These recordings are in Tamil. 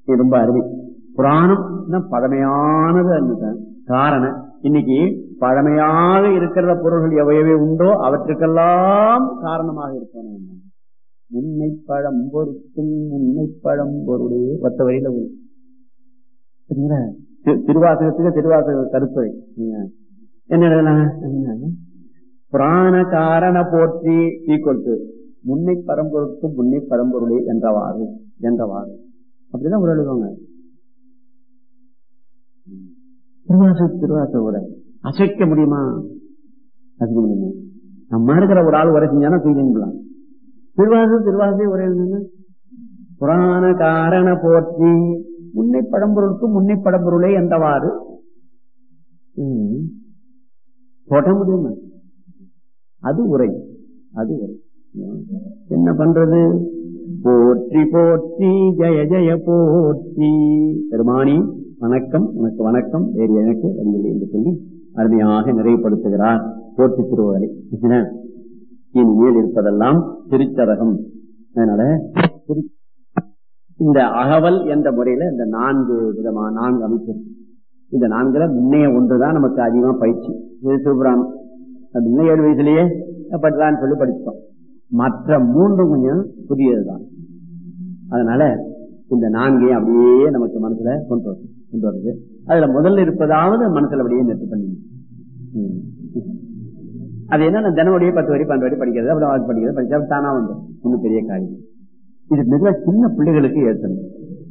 இது ரொம்ப அருமை புராணம் தான் பழமையானது அதுதான் காரணம் இன்னைக்கு பழமையாக இருக்கிற பொருள்கள் எவையவே உண்டோ அவற்றுக்கெல்லாம் காரணமாக இருக்கணும் முன்னை பழம் பொருத்தும் முன்னை பழம் பொருளே ஒத்த வழியில வரும். சரிங்களா? தி- திருவாசகத்துக்கு திருவாசக கருத்துரை என்ன எழுதலாம் புராண காரண போற்றி ஈக்குவல் டு முன்னை பரம்பொருட்கும் முன்னை பரம்பொருளே என்றவாறு என்றவாறு அப்படிதான் ஒரு எழுதுவாங்க திருவாசக திருவாசக உரை அசைக்க முடியுமா அசைக்க முடியுமா நம்ம இருக்கிற ஒரு ஆள் உரை செஞ்சானா தூக்கிக்கலாம் திருவாசக திருவாசக உரை எழுதுங்க புராண காரண போற்றி முன்னை பழம்பொருளுக்கு முன்னை பழம்பொருளே என்றவாறு ம். போட முடியுமா அது உரை அது உரை என்ன பண்றது போற்றி போற்றி ஜெய ஜெய போற்றி பெருமானி வணக்கம் உனக்கு வணக்கம் வேறு எனக்கு வழியில்லை என்று சொல்லி அருமையாக நிறைவுபடுத்துகிறார் போற்றி திருவரை இனிமேல் இருப்பதெல்லாம் திருச்சரகம் அதனால திரு- இந்த அகவல் என்ற முறையில இந்த நான்கு விதமான நான்கு அமைப்பு இருக்கு. இந்த நான்குல முன்னைய ஒன்றுதான் நமக்கு அதிகமா பயிற்சி இது சிவபுராணம் அப்படின்னா ஏழு வயசுலயே படிக்கலாம்னு சொல்லி படிச்சோம் மற்ற மூன்றும் கொஞ்சம் புதியதுதான் அதனால இந்த நான்கையும் அப்படியே நமக்கு மனசுல கொண்டு வருது கொண்டு வருது அதுல முதல்ல இருப்பதாவது மனசுல அப்படியே நெட்டு பண்ணி ம். அது என்ன தினமுடைய பத்து வரி பன்னெண்டு வரி படிக்கிறது அப்புறம் அது படிக்கிறது படிச்சா அப்படி தானா வந்து ஒன்றும் பெரிய காரியம் இது மிக சின்ன பிள்ளைகளுக்கு ஏற்றணும்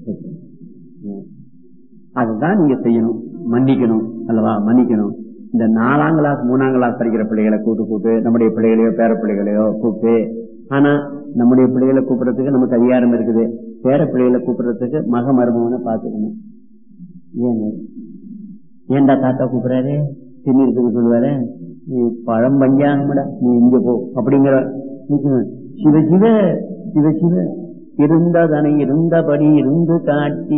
ம். அதுதான் நீங்க செய்யணும் மன்னிக்கணும் அல்லவா மன்னிக்கணும் இந்த நாலாம் கிளாஸ் மூணாம் கிளாஸ் படிக்கிற பிள்ளைகளை கூட்டு கூட்டு நம்முடைய பிள்ளைகளையோ பேர பிள்ளைகளையோ கூப்பிட்டு ஆனா நம்முடைய பிள்ளைகளை கூப்பிடுறதுக்கு நமக்கு அதிகாரம் இருக்குது பேர பிள்ளைகளை கூப்பிடுறதுக்கு மக மருமகனை பார்த்துக்கணும் ஏன்னு ஏன்டா தாத்தா கூப்பிடுறாரு திண்ணிருக்கு சொல்லுவாரு நீ பழம் பஞ்சாங்கடா நீ இங்க போ அப்படிங்கிற சிவ சிவ சிவ சிவ இருந்ததனை இருந்தபடி இருந்து காட்டி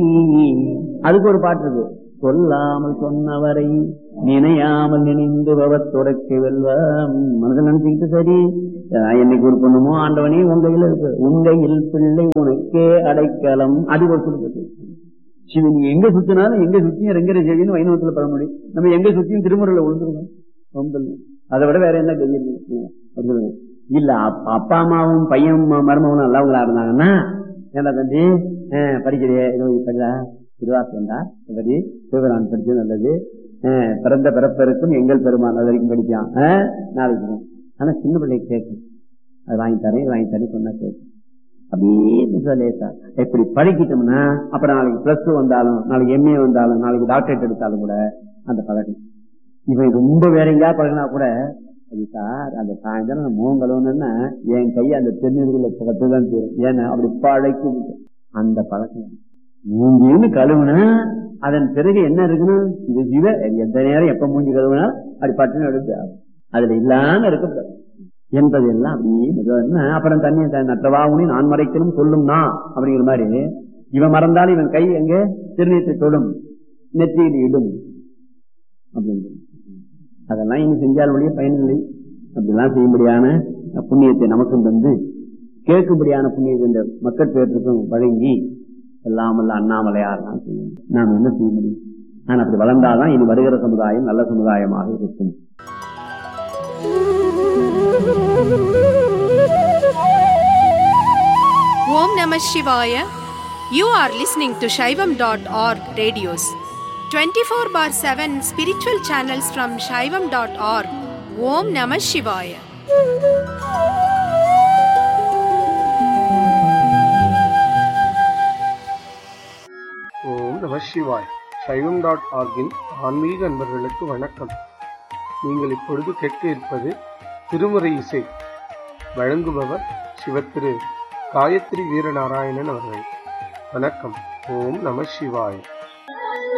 அதுக்கு ஒரு பாட்டு இருக்கு சொல்லாமல் சொன்னவரை நினையாமல் நினைந்து பவத் தொடக்க வெல்வம் மனதில் நினைச்சுக்கிட்டு சரி அஹ் என்னைக்கு ஒரு பொண்ணுமோ ஆண்டவனே உங்க கையில இருக்கு உங்கையில் பிள்ளை உனக்கே அடைக்கலம் அது ஒரு குறிப்பிட்டு சிவன் நீ எங்க சுத்தினாலும் எங்க சுத்தியும் ரெங்கர செவின்னு வைணவத்துல பழமொழி நம்ம எங்க சுத்தியும் திருமுறையில விழுந்துருவோம் ரொம்ப அதை விட வேற என்ன கதி இருக்கு அப்படி சொல்லுங்க. இல்ல அப்ப- அப்பா அம்மாவும் பையன் ம- மருமகனும் நல்லவங்களா இருந்தாங்கன்னா ஏன்டா தம்பி அஹ், படிக்கிறியே இதோ படிடா திருவாசகம்டா படி சிவரான் படிச்சது நல்லது அஹ், பிறந்த பிறப்பருக்கும் எங்கள் பெருமான் அது வரைக்கும் படிப்பான் அஹ், நாளைக்கு வரும். ஆனா சின்ன பிள்ளைக்கு கேட்கும் அது வாங்கி தரேன் இது வாங்கி தரேன் சொன்னா கேட்கும் அப்படியே மிக லேசா இப்படி படிக்கிட்டோம்னா அப்புறம் நாளைக்கு பிளஸ் டூ வந்தாலும் நாளைக்கு எம்ஏ வந்தாலும் நாளைக்கு டாக்டரேட் எடுத்தாலும் கூட அந்த பழக்கம் இவன் ரொம்ப வேற எங்கேயாவது பழகினா கூட அது சார் அந்த சாயந்தரம் நான் மோகம் கழுவுனேன்னா என் கையை அந்த தென்னீருக்குள்ள பக்கத்து தான் தீரும் ஏன்னா அப்படி பழக்கி விட்டு. அந்த பழக்கம் மூஞ்சின்னு கழுவுனா அதன் பிறகு என்ன இருக்குன்னு இது ஜீவ எந்த நேரம் எப்ப மூஞ்சி கழுவுனா அப்படி பட்டுன்னு எடுத்து அதுல இல்லாம இருக்கக்கூடாது என்பது எல்லாம் அப்படியே மெதுவா அப்புறம் தண்ணி நற்றவாவுனி நான் மறைக்கணும் சொல்லும் நான் அப்படிங்கிற மாதிரி இவன் மறந்தாலும் இவன் கை எங்க திருநீற்றை தொடும் நெற்றியில் இடும் அப்படின்னு அதெல்லாம் இனி செஞ்சால் ஒழிய பயனில்லை அப்படிலாம் செய்யும்படியான புண்ணியத்தை நமக்கும் தந்து கேட்கும்படியான புண்ணியத்தை இந்த மக்கள் பேருக்கும் வழங்கி எல்லாம் வல்ல அண்ணாமலையார் தான் செய்யணும் நாம் என்ன செய்ய முடியும் நான் அப்படி வளர்ந்தாதான் இனி வருகிற சமுதாயம் நல்ல சமுதாயமாக இருக்கும் Om Namah Shivaya. You are listening to Shaivam.org radios. 24 bar 7 spiritual channels from Shaivam.org. Om Namah Shivaya. ஓம் நம சிவாய் சைவம் டாட் ஆர்கின் ஆன்மீக அன்பர்களுக்கு வணக்கம் நீங்கள் இப்பொழுது கேட்க இருப்பது திருமுறை இசை வழங்குபவர் சிவத்திரு காயத்ரி வீரநாராயணன் அவர்கள் வணக்கம் ஓம் நம சிவாய்